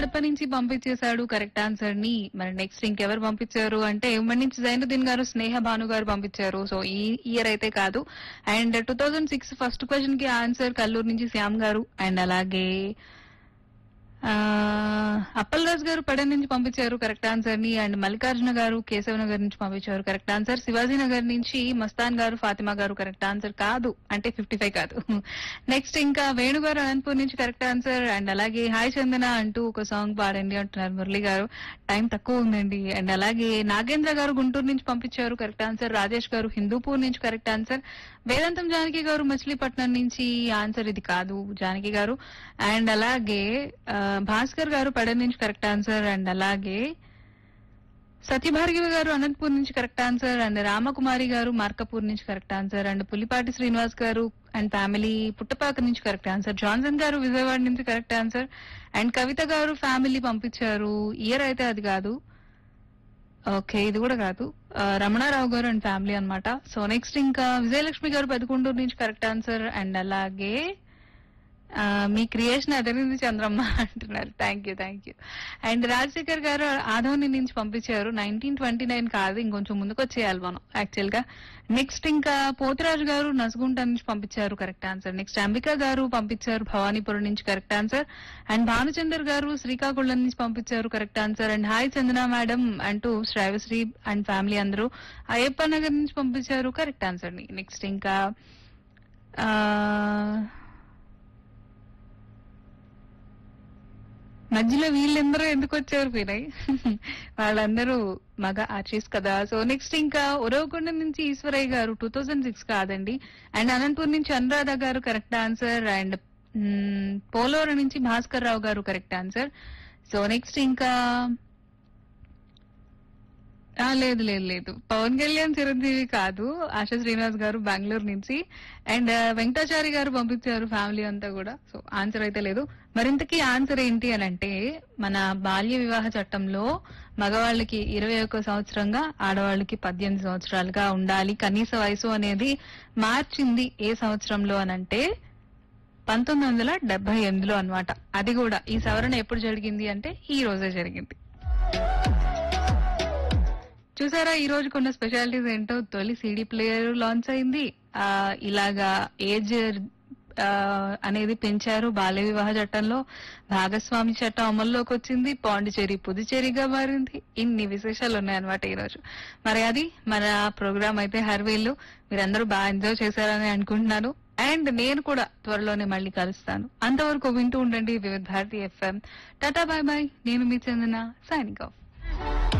కడప నుంచి పంపించేశాడు correct answer ని మరి నెక్స్ట్ ఇంకెవరు పంపించారు అంటే ఉమ్మడి నుంచి జైనుద్దీన్ గారు స్నేహ భాను గారు పంపించారు సో ఈ ఇయర్ అయితే కాదు and two thousand six first question కి ఆన్సర్ కల్లూరు నుంచి శ్యామ్ గారు అండ్ అలాగే ఆ, అప్పలరాజు గారు పడన్ నుంచి పంపించారు కరెక్ట్ ఆన్సర్ ని అండ్ మల్లికార్జున గారు కేశవ నగర్ నుంచి పంపించారు కరెక్ట్ ఆన్సర్ శివాజీ నగర్ నుంచి మస్తాన్ గారు ఫాతిమా గారు కరెక్ట్ ఆన్సర్ కాదు అంటే ఫిఫ్టీ ఫైవ్ కాదు నెక్స్ట్ ఇంకా వేణు గారు అనంతపూర్ నుంచి కరెక్ట్ ఆన్సర్ అండ్ అలాగే హాయ్ చందన అంటూ ఒక సాంగ్ పాడండి అంటున్నారు మురళి గారు టైం తక్కువ ఉందండి అండ్ అలాగే నాగేంద్ర గారు గుంటూరు నుంచి పంపించారు కరెక్ట్ ఆన్సర్ రాజేష్ గారు హిందూపూర్ నుంచి కరెక్ట్ ఆన్సర్ వేదాంతం జానకి గారు మచిలీపట్నం నుంచి ఆన్సర్ ఇది కాదు జానకి గారు అండ్ అలాగే ఆ, భాస్కర్ గారు పడన్ నుంచి కరెక్ట్ ఆన్సర్ అండ్ అలాగే సత్యభార్గవి గారు అనంతపూర్ నుంచి correct answer and Ramakumari garu Markapur నుంచి correct answer and Pulipati Srinivas garu and family Puttapaka నుంచి కరెక్ట్ ఆన్సర్ జాన్సన్ గారు విజయవాడ నుంచి కరెక్ట్ ఆన్సర్ అండ్ కవిత గారు ఫ్యామిలీ పంపించారు ఇయర్ అయితే అది కాదు ఓకే ఇది కూడా కాదు ఆ, రమణారావు గారు అండ్ ఫ్యామిలీ అన్నమాట సో నెక్స్ట్ ఇంకా విజయలక్ష్మి గారు పెదకొండూరు నుంచి కరెక్ట్ ఆన్సర్ అండ్ అలాగే ఆ, మీ క్రియేషన్ అదరింది చంద్రమ్మ అంటున్నారు thank you thank you and Rajasekhar garu Adoni నుంచి పంపించారు నైన్టీన్ ట్వంటీ నైన్ కాదు ఇంకొంచెం ముందుకు వచ్చేయాలి మనం యాక్చువల్ గా నెక్స్ట్ ఇంకా పోతురాజు గారు నసుగుంట నుంచి పంపించారు కరెక్ట్ ఆన్సర్ నెక్స్ట్ అంబిక గారు పంపించారు భవానీపురం నుంచి కరెక్ట్ ఆన్సర్ అండ్ భానుచందర్ గారు శ్రీకాకుళం నుంచి పంపించారు correct answer and hi Chandana madam అంటూ శ్రావశ్రీ అండ్ ఫ్యామిలీ అందరూ అయ్యప్ప నగర్ నుంచి పంపించారు కరెక్ట్ ఆన్సర్ ని నెక్స్ట్ ఇంకా ఆ, మధ్యలో వీళ్ళందరూ ఎందుకు వచ్చారు వినయ్ వాళ్ళందరూ మగ ఆర్టిస్ట్ కదా సో నెక్స్ట్ ఇంకా ఉరవకొండ నుంచి Eshwaraiah garu two thousand six కాదండి అండ్ అనంతపూర్ నుంచి Anuradha garu correct answer and hmm, Polavaram నుంచి భాస్కర్ రావు గారు కరెక్ట్ ఆన్సర్ సో నెక్స్ట్ ఇంకా ఆ, లేదు లేదు లేదు పవన్ కళ్యాణ్ చిరంజీవి కాదు ఆశా శ్రీనివాస్ గారు బెంగళూరు నుంచి అండ్ ఆ, వెంకటాచారి గారు పంపించారు ఫ్యామిలీ అంతా కూడా సో ఆన్సర్ అయితే లేదు మరింతకీ ఆన్సర్ ఏంటి అని అంటే మన బాల్య వివాహ చట్టంలో మగవాళ్ళకి ఇరవై ఒక్క సంవత్సరంగా ఆడవాళ్ళకి పద్దెనిమిది సంవత్సరాలుగా ఉండాలి కనీస వయసు అనేది మార్చింది ఏ సంవత్సరంలో అనంటే పంతొమ్మిది వందల డెబ్బై ఎనిమిదిలో అనమాట అది కూడా ఈ సవరణ ఎప్పుడు జరిగింది అంటే ఈ రోజే జరిగింది చూసారా ఈ రోజు కొన్న స్పెషాలిటీస్ ఏంటో తొలి సీడీ ప్లేయర్ లాంచ్ అయింది ఆ ఇలాగా ఏజ్ ఆ, అనేది పెంచారు బాల్య వివాహ చట్టంలో భాగస్వామి చట్టం అమల్లోకి వచ్చింది పాండిచేరి పుదుచేరిగా మారింది ఇన్ని విశేషాలు ఉన్నాయన్నమాట ఈ రోజు మరి అది మన ప్రోగ్రామ్ అయితే హర్వేళ్ళు మీరందరూ బాగా ఎంజాయ్ చేశారని అనుకుంటున్నాను అండ్ నేను కూడా త్వరలోనే మళ్ళీ కలుస్తాను అంతవరకు వింటూ ఉండండి Vividha Bharati FM tata bye bye నేను మీ చందన సైనింగ్ ఆఫ్